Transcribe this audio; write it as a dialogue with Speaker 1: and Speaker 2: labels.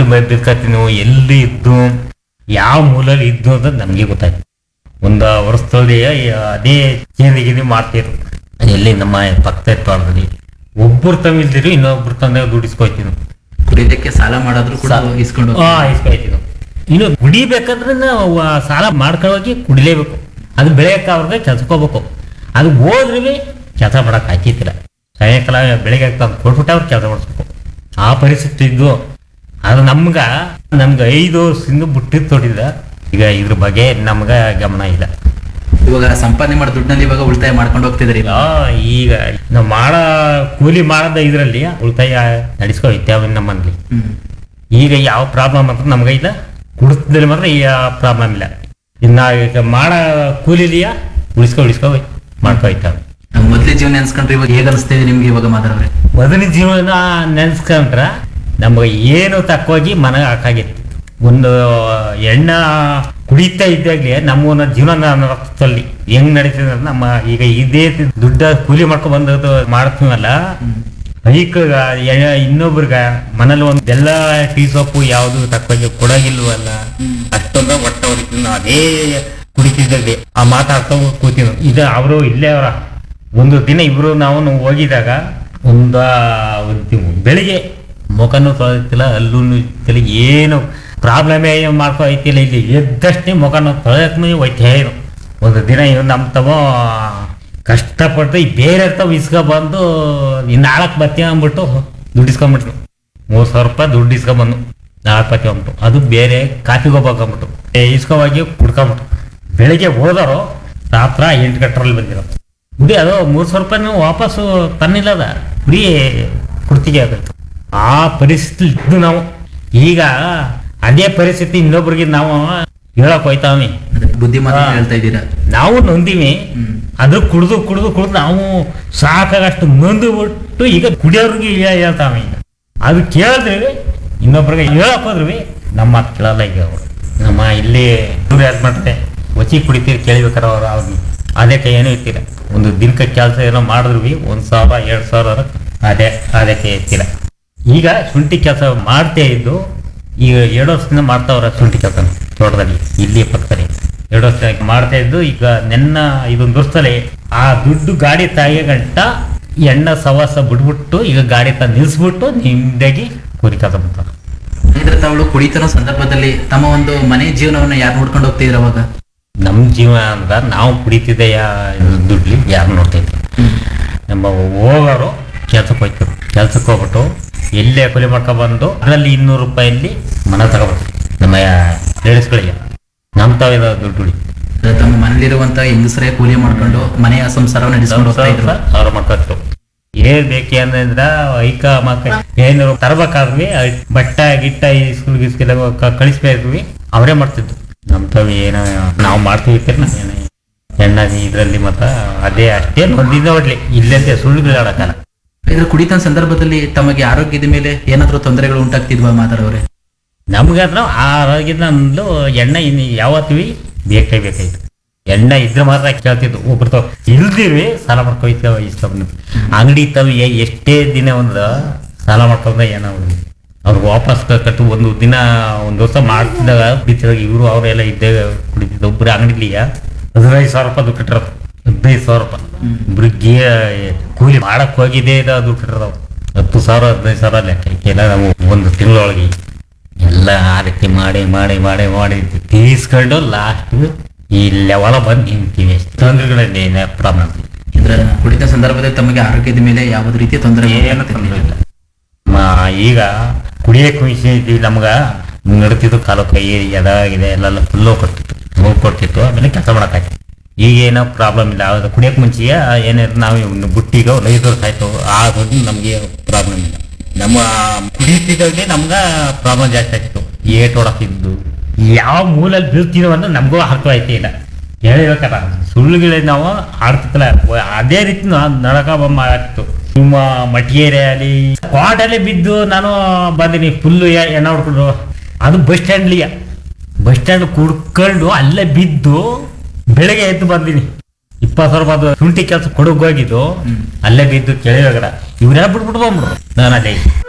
Speaker 1: ಎಲ್ಲಿ ಬಿದ್ಕತ್ತೀನಿ ಎಲ್ಲಿ ಇದ್ದು ಯಾವ ಮೂಲಲ್ಲಿ ಇದ್ದು ಅಂತ ನಮಗೆ ಗೊತ್ತಾಯ್ತು ಒಂದು ವರ್ಷದಲ್ಲಿ ಅದೇ ಚೇಂದಿ ಗಿಂದಿ ಮಾಡ್ತಿರು ಎಲ್ಲಿ ನಮ್ಮ ಪಕ್ಕದ ತೋಟದಲ್ಲಿ ಒಬ್ಬರು ತಮಿಲ್ದಿರು ಇನ್ನೊಬ್ರು ತಂದೆ ದುಡಿಸ್ಕೊಯ್ತೀವಿ
Speaker 2: ಕುಡಿದಕ್ಕೆ ಸಾಲ ಮಾಡಾದ್ರೂ ಕೂಡ ಇಸ್ಕೊಂಡು
Speaker 1: ಹಾ ಇಸ್ಕೊಯ್ತೀವಿ ಇನ್ನು ಕುಡಿಬೇಕಂದ್ರೆ ನಾವು ಆ ಸಾಲ ಮಾಡ್ಕೊಳ್ಳೋಗಿ ಕುಡಿಲೇಬೇಕು ಅದು ಬೆಳೆಯಕ್ಕೆ ಅವ್ರಿಗೆ ಕೆಲ್ಸಕ್ಕೆ ಹೋಗ್ಬೇಕು ಅದು ಹೋದ್ರೆ ಕೆಲಸ ಮಾಡಕ್ ಹಾಕಿತ್ತಿಲ್ಲ ಸಾಯಂಕಾಲ ಬೆಳಿಗ್ಗೆ ತಂದು ಕೊಟ್ಬಿಟ್ಟು ಅವ್ರು ಕೆಲಸ ಮಾಡಿಸ್ಬೇಕು ಆ ಪರಿಸ್ಥಿತಿ ಇದ್ದು ಅದು ನಮ್ಗ ನಮ್ಗೆ ಐದು ವರ್ಷದಿಂದ ಬಿಟ್ಟಿದ್ದು ತೊಟ್ಟಿದ್ದ ಈಗ ಇದ್ರ ಬಗ್ಗೆ ನಮ್ಗ ಗಮನ ಇಲ್ಲ
Speaker 2: ಇವಾಗ ಸಂಪಾದನೆ ಮಾಡೋ ದುಡ್ಡಲ್ಲಿ ಇವಾಗ ಉಳಿತಾಯ ಮಾಡ್ಕೊಂಡು ಹೋಗ್ತಿದ್ರಿ
Speaker 1: ಆ, ಈಗ ನಾವು ಮಾಡೋ ಕೂಲಿ ಮಾಡದ ಇದರಲ್ಲಿ ಉಳಿತಾಯ ನಡೆಸ್ಕೊಯ್ತೇವೆ ನಮ್ಮಲ್ಲಿ
Speaker 2: ಹ್ಮ್
Speaker 1: ಈಗ ಯಾವ ಪ್ರಾಬ್ಲಮ್ ಅಂತ ನಮ್ಗೆ ಇಲ್ಲ ಕುಡಿತದಲ್ಲಿ ಮಾತ್ರ ಯಾವ ಪ್ರಾಬ್ಲಮ್ ಇಲ್ಲ ಇನ್ನ ಈಗ ಮಾಡೋ ಕೂಲಿಲಿಯ ಉಳಿಸ್ಕೊ ಉಳಿಸ್ಕೊ ಮಾಡ್ಕೊಯ್ತಾವೆ
Speaker 2: ಮೊದ್ಲೇ ಜೀವನ ನೆನ್ಸ್ಕೊಂಡ್ರೆ ಇವಾಗ ಹೇಗ ಅನಿಸ್ತಿದೆ ನಿಮ್ಗೆ ಇವಾಗ ಮಾತಾಡೋರೆ
Speaker 1: ಮೊದಲಿನ ಜೀವನ ನೆನ್ಸ್ಕೊಂಡ್ರ ನಮ್ಗೆ ಏನು ತಕ್ಕೋಗಿ ಮನೆಗೆ ಹಾಕಾಗಿತ್ತು ಒಂದು ಎಣ್ಣ ಕುಡಿತಾ ಇದ್ದಾಗಲೇ ನಮ್ಮ ಜೀವನ ರಕ್ತದಲ್ಲಿ ಹೆಂಗ್ ನಡೀತದೆ ಅಂದ್ರೆ ನಮ್ಮ ಈಗ ಇದೇ ದುಡ್ಡ ಕೂಲಿ ಮಾಡ್ಕೊಂಡ್ ಬಂದದ್ದು ಮಾಡ್ತೀವಲ್ಲ ಐಕ ಇನ್ನೊಬ್ರಿಗ ಮನೇಲಿ ಒಂದು ಎಲ್ಲ ಟೀ ಸೊಪ್ಪು ಯಾವುದು ತಕ್ಕೋಗಿ ಕೊಡಗಿಲ್ವಲ್ಲ ಅಷ್ಟೊಂದ ಒಟ್ಟ ಹೊಡಿತೀವಿ ನಾವು ಅದೇ ಕುಡಿತಿದ್ದಲ್ಲಿ ಆ ಮಾತಾಡ್ತಾ ಕೂತೀವಿ ಇದು ಅವರು ಇಲ್ಲೇ ಅವರ ಒಂದು ದಿನ ಇಬ್ರು ನಾವು ನಾವು ಹೋಗಿದಾಗ ಒಂದು ಒಂದು ತಿಂಗ್ಳು ಬೆಳಿಗ್ಗೆ ಮುಖನೂ ತೊಳೆತಿಲ್ಲ ಅಲ್ಲೂ ಇತ್ತಿಲ್ಲ ಏನು ಪ್ರಾಬ್ಲಮೇ ಮಾಡ್ಕೊ ಐತಿಲ್ಲ ಇಲ್ಲಿ ಎದ್ದಷ್ಟೇ ಮುಖನೂ ತೊಳೆಯಕ್ಕೆ ಹೋಯ್ತೇ ಏನು ಒಂದು ದಿನ ಇವ್ ನಮ್ಮ ತಮ್ಮ ಕಷ್ಟಪಟ್ಟು ಈ ಬೇರೆ ತಾವ್ ಇಸ್ಕೊ ಬಂದು ನಾಲ್ಕು ಬತ್ತಿ ಅಂದ್ಬಿಟ್ಟು ದುಡ್ಡು ಇಸ್ಕೊಂಬಿಟ್ರು ಮೂರು ಸಾವಿರ ರೂಪಾಯಿ ದುಡ್ಡು ಇಸ್ಕೊಂಬಂದು ನಾಲ್ಕು ಬತ್ತಿ ಅಂದ್ಬಿಟ್ಟು ಅದು ಬೇರೆ ಕಾಫಿಗೆ ಹೋಗ್ಬೇಕಂಬಿಟ್ಟು ಇಸ್ಕೊವಾಗಿ ಕುಡ್ಕೊಂಬಿಟ್ಟು ಬೆಳಿಗ್ಗೆ ಹೋದವರು ರಾತ್ರ ಎಂಟು ಗಂಟರಲ್ಲಿ ಬಂದಿರೋ ಗುಡಿ ಅದು ಮೂರು ಸಾವಿರ ರೂಪಾಯಿ ವಾಪಸ್ಸು ತನ್ನಿಲ್ಲದ ಗುಡಿ ಕುಡ್ತಿಗೆ ಆಗಬೇಕು ಆ ಪರಿಸ್ಥಿತಿ ಇದ್ದು ನಾವು ಈಗ ಅದೇ ಪರಿಸ್ಥಿತಿ ಇನ್ನೊಬ್ರಿಗೆ ನಾವು ಹೇಳಕ್ ಹೋಯ್ತಾವಿ
Speaker 2: ಅದೇ ಬುದ್ಧಿಮಾತ
Speaker 1: ಹಾ.
Speaker 2: ಹೇಳ್ತಾ ಇದ್ದೀರಾ
Speaker 1: ನಾವು ನೊಂದಿವಿ
Speaker 2: ಹ್ಮ್
Speaker 1: ಅದು ಕುಡ್ದು ಕುಡ್ದು ಕುಡ್ದು ನಾವು ಸಾಕಾಗಷ್ಟು ನೊಂದು ಬಿಟ್ಟು ಈಗ ಕುಡಿಯೋರ್ಗೆ ಹೇ- ಹೇಳ್ತಾವೆ ಈಗ ಅದು ಕೇಳಿದ್ರೆ ಇನ್ನೊಬ್ರಿಗೆ ಹೇಳಕ್ ಹೋದ್ರಿ ನಮ್ಮ ಮಾತು ಕೇಳಲ್ಲ ಈಗ ಅವರು ನಮ್ಮ ಇಲ್ಲಿ ಯಾರು ಮಾಡ್ತಾರೆ ವಚಿ ಕುಡಿತೀರಿ ಕೇಳಿಬೇಕಾರ ಅವ್ರು ಅವ್ರಿಗೆ ಅದಕ್ಕೆ ಏನೂ ಇರ್ತೀರ ಒಂದು ದಿನಕ್ಕೆ ಕೆಲಸ ಏನೋ ಮಾಡಿದ್ರು ಬಿ ಒಂದು ಸಾವಿರ ಎರಡು ಸಾವಿರ ಅದೇ ಅದಕ್ಕೆ ಇರ್ತೀರ ಈಗ ಶುಂಠಿ ಕೆಲಸ ಮಾಡ್ತೇ ಇದ್ದು ಈಗ ಎರಡು ವರ್ಷದಿಂದ ಮಾಡ್ತಾವ್ರ ಶುಂಠಿ ಕೆಲಸ ತೋಟದಲ್ಲಿ ಇಲ್ಲಿ ಪಕ್ಕದಲ್ಲಿ ಎರಡು ವರ್ಷ ಮಾಡ್ತಾ ಇದ್ದು ಈಗ ನೆನ್ನ ಇದೊಂದು ವರ್ಷದಲ್ಲಿ ಆ ದುಡ್ಡು ಗಾಡಿ ತಾಯಿಯ ಗಂಟ ಎಣ್ಣ ಸವಾಸ ಬಿಟ್ಬಿಟ್ಟು ಈಗ ಗಾಡಿ ತ ನಿಲ್ಸ್ಬಿಟ್ಟು ನಿಮ್ದಾಗಿ ಕೂಲಿ ಕೆಲಸ ಮಾಡ್ತಾರೆ
Speaker 2: ಇದ್ರ ತಾವಳು ಕುಡಿತಿರೋ ಸಂದರ್ಭದಲ್ಲಿ ತಮ್ಮ ಒಂದು ಮನೆ ಜೀವನವನ್ನ ಯಾರು ನೋಡ್ಕೊಂಡು ಹೋಗ್ತಿದ್ರ ಅವಾಗ
Speaker 1: ನಮ್ಮ ಜೀವನ ಅಂದ್ರೆ ನಾವು ಕುಡಿತಿದ್ದೆಯ ದುಡ್ಲಿ ಯಾರು ನೋಡ್ತೈತೆ ನಮ್ಮ ಹೋಗೋರು ಕೆಲ್ಸಕ್ಕೆ ಹೋಯ್ತಾರೆ ಕೆಲ್ಸಕ್ಕೆ ಹೋಗ್ಬಿಟ್ಟು ಎಲ್ಲೇ ಕೂಲಿ ಮಾಡ್ಕೊಂಡ್ ಬಂದು ಅದರಲ್ಲಿ ಇನ್ನೂರು ರೂಪಾಯಲ್ಲಿ ಮನೆ ತಗೋಬೇಕು ನಮ್ಮ ಲೇಡೀಸ್ಗಳಿಗೆ ನಮ್ಮ ತಾವಿದ ದುಡ್ಡು ಉಳಿ
Speaker 2: ಅದೇ ತಮ್ಮ ಮನೇಲಿರುವಂತ ಹೆಂಗಸರೇ ಕೂಲಿ ಮಾಡ್ಕೊಂಡು ಮನೆಯ ಸಂಸಾರವನ್ನು ನಡೆಸ್ಕೊಂಡು ಹೋಗ್ತಾ ಇದ್ರು
Speaker 1: ಅವ್ರ ಮಕ್ಕಳು ಏನ್ ಬೇಕೆ ಅಂದ್ರ ಐಕ ಮಕ್ಕ ಏನಾರು ತರಬೇಕಾದ್ವಿ ಬಟ್ಟ ಗಿಟ್ಟ ಈ ಸ್ಕೂಲ್ ಗಿಸ್ಕೆಲ್ಲ ಕಳಿಸ್ಬೇಕ್ವಿ ಅವರೇ ಮಾಡ್ತಿದ್ರು ನಮ್ ತಾವ್ ಏನೋ ನಾವು ಮಾಡ್ತೀವಿ ನಾವು ಏನೋ ಎಣ್ಣ ಇದ್ರಲ್ಲಿ ಮತ್ತ ಅದೇ ಅಷ್ಟೇ ಒಂದಿನ ಒಡ್ಲಿ ಇಲ್ಲಂತೆ ಸುಳ್ಳು ಆಡಕ್ಕಲ್ಲ
Speaker 2: ಇದ್ರ ಕುಡಿತ ಸಂದರ್ಭದಲ್ಲಿ ತಮಗೆ ಆರೋಗ್ಯದ ಮೇಲೆ ಏನಾದ್ರೂ ತೊಂದರೆಗಳು ಉಂಟಾಗ್ತಿದ್ವಾ ಮಾತಾಡೋರೆ
Speaker 1: ನಮ್ಗಾದ್ರ ಆರೋಗ್ಯದ ನಮ್ದು ಎಣ್ಣೆ ಇನ್ನು ಯಾವತ್ವಿ ಬೇಕೇ ಬೇಕಾಯ್ತು ಎಣ್ಣೆ ಇದ್ರೆ ಮಾತ್ರ ಕೇಳ್ತಿದ್ವು ಒಬ್ರು ತಾವ್ ಇಲ್ದಿರ್ವಿ ಸಾಲ ಮಾಡ್ಕೊಯ್ತಾವ ಇಷ್ಟ ಅಂಗಡಿ ಇತ್ತವ ಎಷ್ಟೇ ದಿನ ಒಂದು ಸಾಲ ಮಾಡ್ಕೊಂಡ ಏನೋ ಅವ್ರಿಗೆ ಅವ್ರಿಗೆ ವಾಪಸ್ ಕ- ಕಟ್ಟು ಒಂದು ದಿನ ಒಂದು ವರ್ಷ ಮಾಡ್ತಿದ್ದಾಗ ಕುಡಿತಿದಾಗ ಇವರು ಅವರೆಲ್ಲ ಇದ್ದೇ ಕುಡಿತಿದ್ದ ಒಬ್ರು ಅಂಗಡಿಲಿಯ ಹದಿನೈದು ಸಾವಿರ ರೂಪಾಯಿ ದುಡ್ಡು ಕಟ್ಟಿರೋದು ಹದಿನೈದು ಸಾವಿರ ರೂಪಾಯಿ ಇಬ್ರಿಗೆ ಕೂಲಿ ಮಾಡಕ್ ಹೋಗಿದ್ದೇ ಇದು ದುಡ್ಡು ಕಟ್ಟಿರೋದು ಹತ್ತು ಸಾವಿರ ಹದಿನೈದು ಸಾವಿರ ಲೆಕ್ಕ ಎಲ್ಲ ನಾವು ಒಂದು ತಿಂಗಳೊಳಗೆ ಎಲ್ಲ ಆ ರೀತಿ ಮಾಡಿ ಮಾಡಿ ಮಾಡಿ ಮಾಡಿ ತೀಸ್ಕೊಂಡು ಲಾಸ್ಟ್ ಈ ಲೆವೆಲ ಬಂದು ನಿಂತೀವಿ ಎಷ್ಟು ತೊಂದರೆಗಳಲ್ಲಿ ಪ್ರಾಬ್ಲಮ್
Speaker 2: ಇದ್ರ ಕುಡಿತ ಸಂದರ್ಭದಲ್ಲಿ ತಮಗೆ ಆರೋಗ್ಯದ ಮೇಲೆ ಯಾವುದೇ ರೀತಿಯ ತೊಂದರೆ
Speaker 1: ಏನು ತೊಂದರೆ ಇಲ್ಲ ಮ- ಈಗ ಕುಡಿಯಕ್ಕೆ ಖುಷಿ ಐತಿ ನಮ್ಗ ನಡ್ತಿತ್ತು ಕಾಲು ಕೈ ಎದಾಗಿದೆ ಎಲ್ಲ ಫುಲ್ಲು ಕೊಡ್ತಿತ್ತು ನೋವು ಕೊಡ್ತಿತ್ತು ಆಮೇಲೆ ಕೆಲಸ ಮಾಡಕ್ಕಾಯ್ತು ಈಗ ಏನೋ ಪ್ರಾಬ್ಲಮ್ ಇಲ್ಲ ಅದು ಕುಡಿಯಕ್ಕೆ ಮುಂಚೆಯೇ ಏನಾದ್ರು ನಾವು ಇವ್ನ ಬುಟ್ಟಿಗೆ ಒಂದು ಐದು ವರ್ಷ ಆಯ್ತು ಆ ದುಡ್ಡು ನಮಗೆ ಪ್ರಾಬ್ಲಮ್ ಇಲ್ಲ ನಮ್ಮ ಕುಡಿತಿದ್ದಾಗೆ ನಮ್ಗ ಪ್ರಾಬ್ಲಮ್ ಜಾಸ್ತಿ ಆಗ್ತಿತ್ತು ಏಟ್ ಹೊಡಕ್ತಿದ್ದು ಯಾವ ಮೂಲಲ್ಲಿ ಬೀಳ್ತೀನೋ ಅಂತ ನಮಗೂ ಅರ್ಥ ಆಯ್ತೇ ಇಲ್ಲ ಹೇಳ್ಬೇಕಲ್ಲ ಸುಳ್ಳುಗಳೇ ನಾವು ಆಡ್ತಿತ್ತಲ್ಲ ಅದೇ ರೀತಿ ನಡಕ ಆಗ್ತಿತ್ತು ನಿಮ್ಮ ಮಟಿಗೇರಿ ಅಲ್ಲಿ ಕ್ವಾಟಲ್ಲಿ ಬಿದ್ದು ನಾನು ಬಂದಿನಿ ಫುಲ್ಲು ಎಣ್ಣೆ ಹೊಡ್ಕೊಂಡು ಅದು ಬಸ್ ಸ್ಟ್ಯಾಂಡ್ಲಿಯ ಬಸ್ ಸ್ಟ್ಯಾಂಡ್ ಕುಡ್ಕೊಂಡು ಅಲ್ಲೇ ಬಿದ್ದು ಬೆಳಗ್ಗೆ ಎದ್ದು ಬಂದಿನಿ ಇಪ್ಪತ್ತು ಸಾವಿರ ರೂಪಾಯಿ ಶುಂಠಿ ಕೆಲಸ ಕೊಡಗ್ ಹೋಗಿದ್ದು ಅಲ್ಲೇ ಬಿದ್ದು ಕೆಳಗೆ ಇವ್ರೆಲ್ಲ ಬಿಟ್ಬಿಟ್ಟು ಬಂದ್ಬಿಡ್ರು ನಾನು ಅಲ್ಲೇ